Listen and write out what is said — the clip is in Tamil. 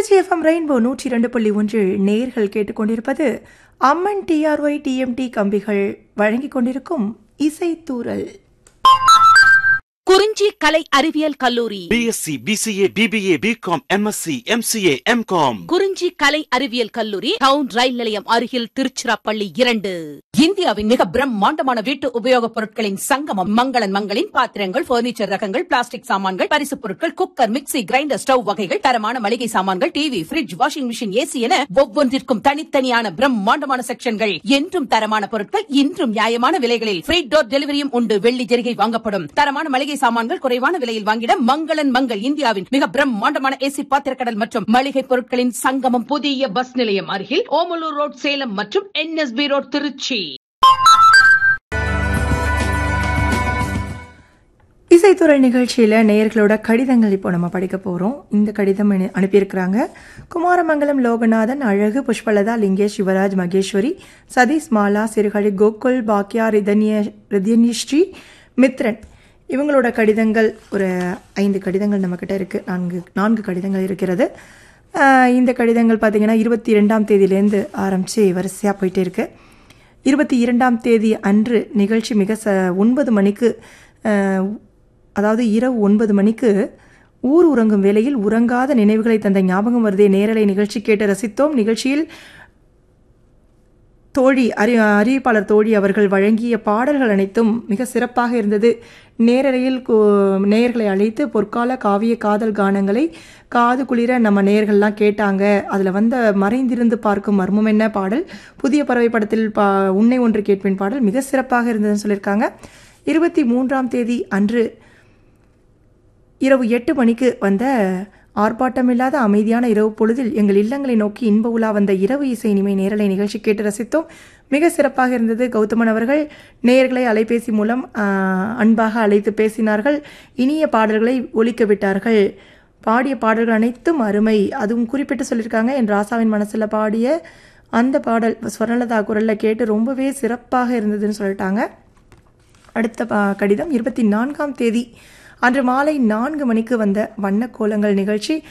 திருச்சி எஃப்எம் ரெயின்போ நூற்றி இரண்டு புள்ளி ஒன்றில் நேர்கள் கேட்டுக்கொண்டிருப்பது அம்மன் டிஆர்ஒய் டிஎம்டி கம்பிகள் வழங்கிக் கொண்டிருக்கும் இசைத்தூரல் குறிஞ்சி கலை அறிவியல் கல்லூரி BSc BCA BBA BCom MSc MCA MCom Kurinji கலை அறிவியல் கல்லூரி டவுன் ரயில் நிலையம் அருகில் திருச்சிராப்பள்ளி இரண்டு இந்தியாவின் மிக பிரம்மாண்டமான வீட்டு உபயோகப் பொருட்களின் சங்கமம் மங்களன் மங்களின் பாத்திரங்கள் பர்னிச்சர் ரகங்கள் பிளாஸ்டிக் சாமான்கள் பரிசுப் பொருட்கள் குக்கர் மிக்ஸி கிரைண்டர் ஸ்டவ் வகைகள் தரமான மளிகை சாமான்கள் TV fridge washing machine AC என ஒவ்வொன்றிற்கும் தனித்தனியான பிரம்மாண்டமான செக்ஷன்கள் என்றும் தரமான பொருட்கள் இன்றும் நியாயமான விலைகளில் ஃப்ரீ டோர் டெலிவரியும் உண்டு வெள்ளி ஜெரிகை வாங்கப்படும் தரமான மளிகை சாமான்கள் குறைவான விலையில் வாங்கிட மங்களன் மங்கள் இந்தியாவின் மிக பிரம்மாண்டமான ஏசி பாத்திரக்கடல் மற்றும் மளிகை பொருட்களின் சங்கமம் புதிய பஸ் நிலையம் அருகில் ஓமலூர் ரோட் சேலம் மற்றும் என்எஸ்பி ரோட் திருச்சி இசைத்துறல் நிகழ்ச்சியில் நேயர்களோட கடிதங்கள் இப்போ நம்ம படிக்க போகிறோம் இந்த கடிதம் அனு- அனுப்பியிருக்கிறாங்க குமாரமங்கலம் லோகநாதன் அழகு புஷ்பலதா லிங்கேஷ் சிவராஜ் மகேஸ்வரி சதீஷ் மாலா சிறுகழி கோகுல் பாக்யா ரிதன்ய ரிதன்யஸ்ரீ மித்ரன் இவங்களோட கடிதங்கள் ஒரு ஐந்து கடிதங்கள் நம்மக்கிட்ட இருக்குது நான்கு நான்கு கடிதங்கள் இருக்கிறது ஆஹ் இந்த கடிதங்கள் பார்த்திங்கன்னா இருபத்தி ரெண்டாம் தேதியிலேருந்து ஆரம்பித்து வரிசையாக போயிட்டே இருக்கு இருபத்தி இரண்டாம் தேதி அன்று நிகழ்ச்சி மிக ச ஒன்பது மணிக்கு அஹ், அதாவது இரவு ஒன்பது மணிக்கு ஊர் உறங்கும் வேளையில் உறங்காத நினைவுகளை தந்த ஞாபகம் வருதே நேரலை நிகழ்ச்சி கேட்டு ரசித்தோம் நிகழ்ச்சியில் தோழி அறி அறிவிப்பாளர் தோழி அவர்கள் வழங்கிய பாடல்கள் அனைத்தும் மிக சிறப்பாக இருந்தது நேரலையில் கு- நேயர்களை அழைத்து பொற்கால காவிய காதல் கானங்களை காது குளிர நம்ம நேயர்கள்லாம் கேட்டாங்க அதில் வந்த மறைந்திருந்து பார்க்கும் மர்மம் என்ன பாடல் புதிய பறவை படத்தில் பா உன்னை ஒன்று கேட்பின் பாடல் மிக சிறப்பாக இருந்ததுன்னு சொல்லியிருக்காங்க இருபத்தி மூன்றாம் தேதி அன்று இரவு எட்டு மணிக்கு வந்த ஆர்ப்பாட்டமில்லாத அமைதியான இரவு பொழுதில் எங்கள் இல்லங்களை நோக்கி இன்ப உலா வந்த இரவு இசை இனிமை நேரலை நிகழ்ச்சி கேட்டு ரசித்தோம் மிக சிறப்பாக இருந்தது கௌதமன் அவர்கள் நேயர்களை அலைபேசி மூலம் ஆஹ், அன்பாக அழைத்து பேசினார்கள் இனிய பாடல்களை ஒலிக்க விட்டார்கள் பாடிய பாடல்கள் அனைத்தும் அருமை அதுவும் குறிப்பிட்டு சொல்லியிருக்காங்க என் ராசாவின் மனசில் பாடிய அந்த பாடல் ஸ்வர்ணலதா குரலில் கேட்டு ரொம்பவே சிறப்பாக இருந்ததுன்னு சொல்லிட்டாங்க அடுத்த ப- கடிதம் இருபத்தி நான்காம் தேதி அன்று மாலை நான்கு மணிக்கு வந்த வண்ண கோலங்கள் நிகழ்ச்சி